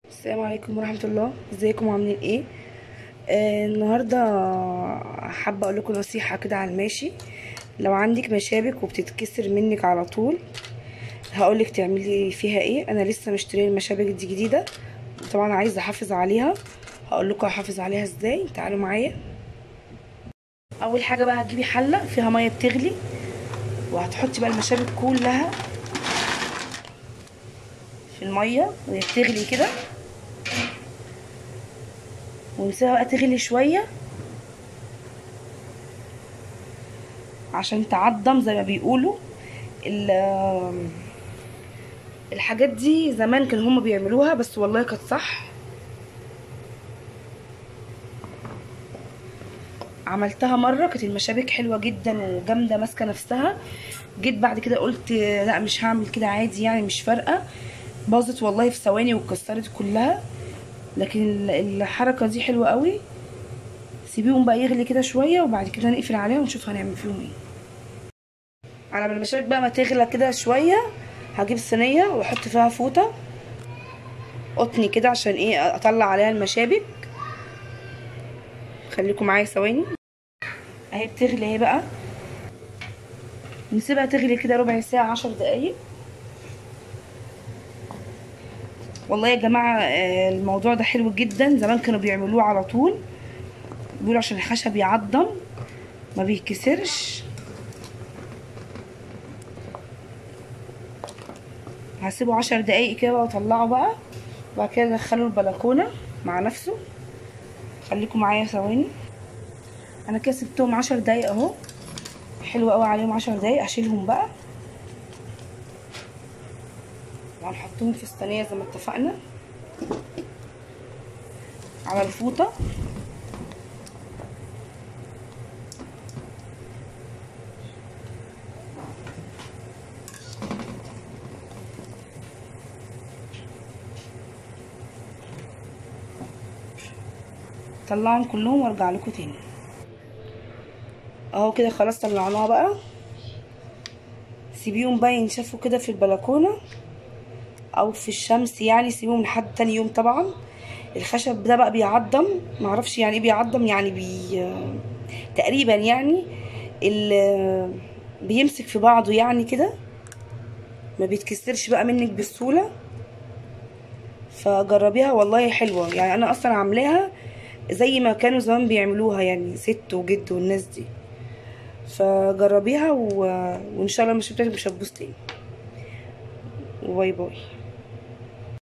السلام عليكم ورحمة الله ازيكم عاملين ايه آه النهاردة حابة اقول لكم نصيحة كده على الماشي لو عندك مشابك وبتتكسر منك على طول هقولك تعملي فيها ايه انا لسه مشتريه المشابك دي جديدة طبعا عايزة احافظ عليها هقول لكم احافظ عليها ازاي تعالوا معايا اول حاجة بقى هتجيبي حلة فيها مية بتغلي وهتحطي بقى المشابك كلها في المية وهي بتغلي كده ونسيبها بقى تغلي شوية عشان تعضم زي ما بيقولوا الحاجات دي زمان كانوا هما بيعملوها بس والله كانت صح عملتها مرة كانت المشابك حلوة جدا وجامدة ماسكة نفسها جيت بعد كده قلت لا مش هعمل كده عادي يعني مش فارقة باظت والله في ثواني واتكسرت كلها لكن الحركه دي حلوه قوي سيبيهم بقى يغلي كده شويه وبعد كده نقفل عليها ونشوف هنعمل فيهم ايه على ما المشابك بقى ما تغلى كده شويه هجيب صينيه واحط فيها فوطه قطني كده عشان ايه اطلع عليها المشابك خليكم معايا ثواني اهي بتغلي اهي بقى نسيبها تغلي كده ربع ساعه عشر دقايق والله يا جماعة الموضوع ده حلو جدا زمان كانوا بيعملوه على طول بيقولوا عشان الخشب يعضم ما بيتكسرش هسيبه عشر دقايق كده واطلعه بقى وبعد كده ادخله البلكونة مع نفسه خليكم معايا ثواني انا كده سبتهم عشر دقايق اهو حلو قوي عليهم عشر دقايق اشيلهم بقى وهنحطهم في الصينيه زي ما اتفقنا على الفوطه طلعهم كلهم وارجع لكم تاني اهو كده خلاص طلعناها بقى سيبيهم بقى ينشفوا كده في البلكونه او في الشمس يعني سيبوهم لحد تاني يوم طبعا الخشب ده بقى بيعضم معرفش يعني ايه بيعضم يعني بي تقريبا يعني ال... بيمسك في بعضه يعني كده ما بيتكسرش بقى منك بسهوله فجربيها والله حلوه يعني انا اصلا عاملاها زي ما كانوا زمان بيعملوها يعني ست وجد والناس دي فجربيها و... وان شاء الله مش بتاعتك مش هتبوظ تاني باي باي